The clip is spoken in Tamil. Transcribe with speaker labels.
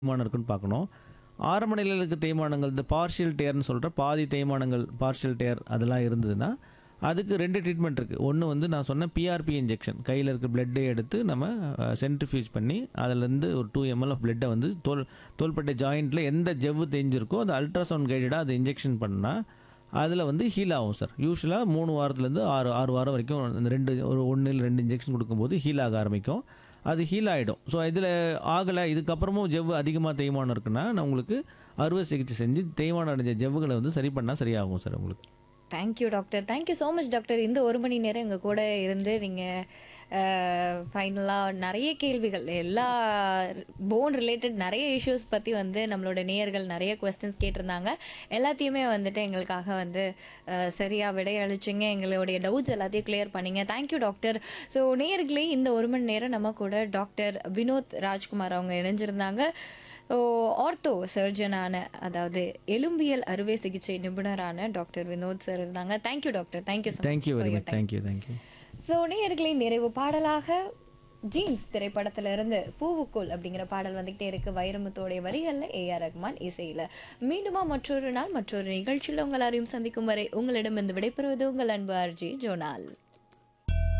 Speaker 1: தேய்மானம் இருக்குன்னு பார்க்கணும் ஆரம்ப நிலையில் இருக்க தேய்மானங்கள் இந்த பார்ஷியல் டேர்னு சொல்கிற பாதி தேய்மானங்கள் பார்ஷியல் டேர் அதெல்லாம் இருந்ததுன்னா அதுக்கு ரெண்டு ட்ரீட்மெண்ட் இருக்குது ஒன்று வந்து நான் சொன்ன பிஆர்பி இன்ஜெக்ஷன் கையில் இருக்க பிளட்டை எடுத்து நம்ம சென்ட்ரிஃபியூஜ் பண்ணி அதுலேருந்து ஒரு டூ எம்எல் ஆஃப் பிளட்டை வந்து தோல் தோள்பட்டை ஜாயிண்ட்டில் எந்த ஜவ்வு தேஞ்சிருக்கோ அது அல்ட்ராசவுண்ட் கைடடாக அதை இன்ஜெக்ஷன் பண்ணால் அதில் வந்து ஹீல் ஆகும் சார் யூஸ்வலாக மூணு வாரத்துலேருந்து ஆறு ஆறு வாரம் வரைக்கும் அந்த ரெண்டு ஒரு ஒன்று இல்லை ரெண்டு இன்ஜெக்ஷன் கொடுக்கும்போது ஹீல் ஆக ஆரம்பிக்கும் அது ஹீல் ஆகிடும் ஸோ இதில் ஆகலை இதுக்கப்புறமும் ஜவ்வு அதிகமாக தேய்மானம் இருக்குன்னா நான் உங்களுக்கு அறுவை சிகிச்சை செஞ்சு தேய்மானம் அடைஞ்ச ஜவ்வுகளை வந்து சரி பண்ணால் சரியாகும் சார் உங்களுக்கு
Speaker 2: thank you doctor thank you so much doctor இந்த ஒரு மணி நேரம் எங்கள் கூட இருந்து நீங்கள் ஃபைனலாக நிறைய கேள்விகள் எல்லா போன் ரிலேட்டட் நிறைய இஷ்யூஸ் பற்றி வந்து நம்மளோட நேயர்கள் நிறைய கொஸ்டின்ஸ் கேட்டிருந்தாங்க எல்லாத்தையுமே வந்துட்டு எங்களுக்காக வந்து சரியாக விடையளிச்சிங்க எங்களுடைய டவுட்ஸ் எல்லாத்தையும் கிளியர் பண்ணீங்க தேங்க்யூ டாக்டர் ஸோ நேயர்களே இந்த ஒரு மணி நேரம் நம்ம கூட டாக்டர் வினோத் ராஜ்குமார் அவங்க இணைஞ்சிருந்தாங்க ஆர்த்தோ சர்ஜனான அதாவது எலும்பியல் அறுவை சிகிச்சை நிபுணரான டாக்டர் வினோத் சார் இருந்தாங்க thank you doctor thank you so
Speaker 1: thank you very much thank you thank you
Speaker 2: so நேயர்களின் நிறைவு பாடலாக ஜீன்ஸ் திரைப்படத்துல இருந்து பூவுக்குள் அப்படிங்கிற பாடல் வந்துகிட்டே இருக்கு வைரமுத்தோடைய வரிகள்ல ஏ ஆர் ரஹ்மான் இசையில மீண்டுமா மற்றொரு நாள் மற்றொரு நிகழ்ச்சியில் உங்கள் யாரையும் சந்திக்கும் வரை உங்களிடம் இருந்து விடைபெறுவது உங்கள் அன்பு ஆர்ஜி ஜோனால்